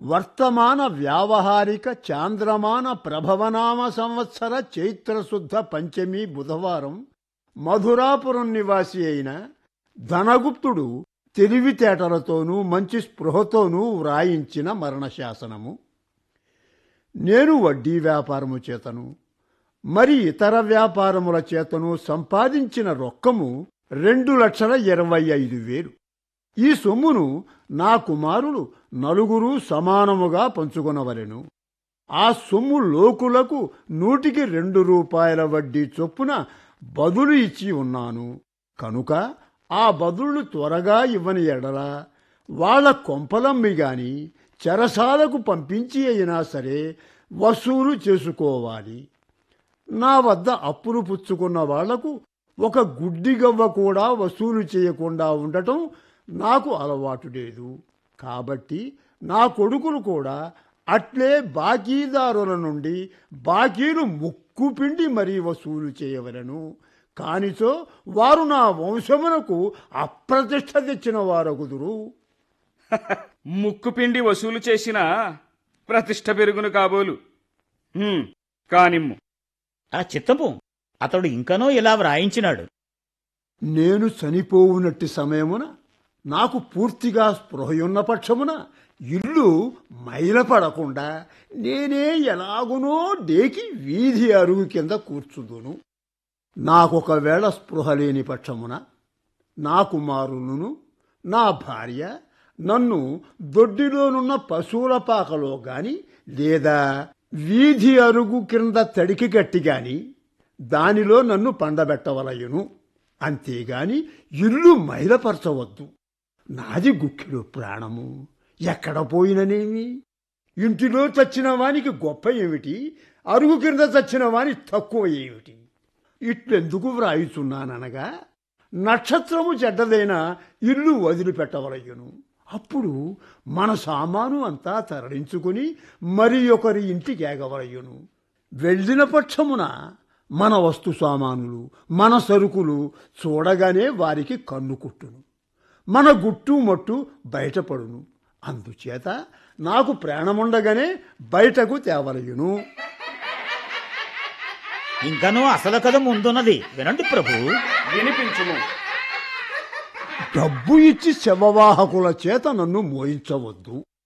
వర్తమాన వ్యావహారిక చాంద్రమాన ప్రభవనామ సంవత్సర చైత్రశుద్ధ పంచమి బుధవారం మధురాపురం నివాసి అయిన ధనగుప్తుడు తెలివితేటలతోనూ మంచి స్పృహతోనూ వ్రాయించిన మరణశాసనము నేను వడ్డీ వ్యాపారము చేతను మరి ఇతర వ్యాపారముల చేతను సంపాదించిన రొక్కము రెండు లక్షల ఇరవై ఐదు వేలు ఈ సొమ్మును నా కుమారులు నలుగురు సమానముగా పంచుకొనవలెను ఆ సొమ్ము లోకులకు నూటికి రెండు రూపాయల వడ్డీ చొప్పున బదులు ఇచ్చి ఉన్నాను కనుక ఆ బదులు త్వరగా ఇవ్వని ఎడల వాళ్ళ కొంపలమ్మి గాని చెరసాలకు పంపించి అయినా సరే వసూలు చేసుకోవాలి నా వద్ద అప్పులు పుచ్చుకున్న వాళ్లకు ఒక గుడ్డిగవ్వ కూడా వసూలు చేయకుండా ఉండటం నాకు అలవాటు లేదు కాబట్టి నా కొడుకులు కూడా అట్లే బాకీదారుల నుండి బాకీలు ముక్కుపిండి మరీ వసూలు చేయవలను కానిచో వారు నా వంశమునకు అప్రతిష్ట తెచ్చిన వారగుదురు ముక్కుపిండి వసూలు చేసిన ప్రతిష్ట పెరుగును కాబోలు హ్మ్, కానిమ్ము ఆ చిత్తపు అతడు ఇంకనో ఇలా వ్రాయించినాడు నేను చనిపోవునట్టి సమయమున నాకు పూర్తిగా స్పృహయున్న పక్షమున ఇల్లు మైలపడకుండా నేనే ఎలాగునో డేకి వీధి అరుగు కింద కూర్చుదును నాకొకవేళ స్పృహ లేని పక్షమున నా కుమారులను నా భార్య నన్ను దొడ్డిలోనున్న పశువుల పాకలో గాని లేదా వీధి అరుగు కింద తడికి గట్టి గాని దానిలో నన్ను పండబెట్టవలయును అంతేగాని ఇల్లు మైలపరచవద్దు నాది గుక్కిడు ప్రాణము ఎక్కడ పోయిననేమి ఇంటిలో చచ్చిన వానికి గొప్ప ఏమిటి అరుగు కింద చచ్చిన వాని తక్కువ ఏమిటి ఇట్లెందుకు వ్రాయిచున్నాననగా నక్షత్రము చెడ్డదైన ఇల్లు వదిలిపెట్టవలయ్యును అప్పుడు మన సామాను అంతా తరలించుకుని మరి ఒకరి ఇంటికి ఏగవలయ్యును వెళ్ళిన పక్షమున మన వస్తు సామానులు మన సరుకులు చూడగానే వారికి కన్ను కుట్టును మన గుట్టు మట్టు బయటపడును అందుచేత నాకు ప్రాణముండగానే బయటకు తేవలయును ఇంకనూ అసలు కథ ముందున్నది వినండి ప్రభు వినిపించుము డబ్బు ఇచ్చి శవవాహకుల చేత నన్ను మోయించవద్దు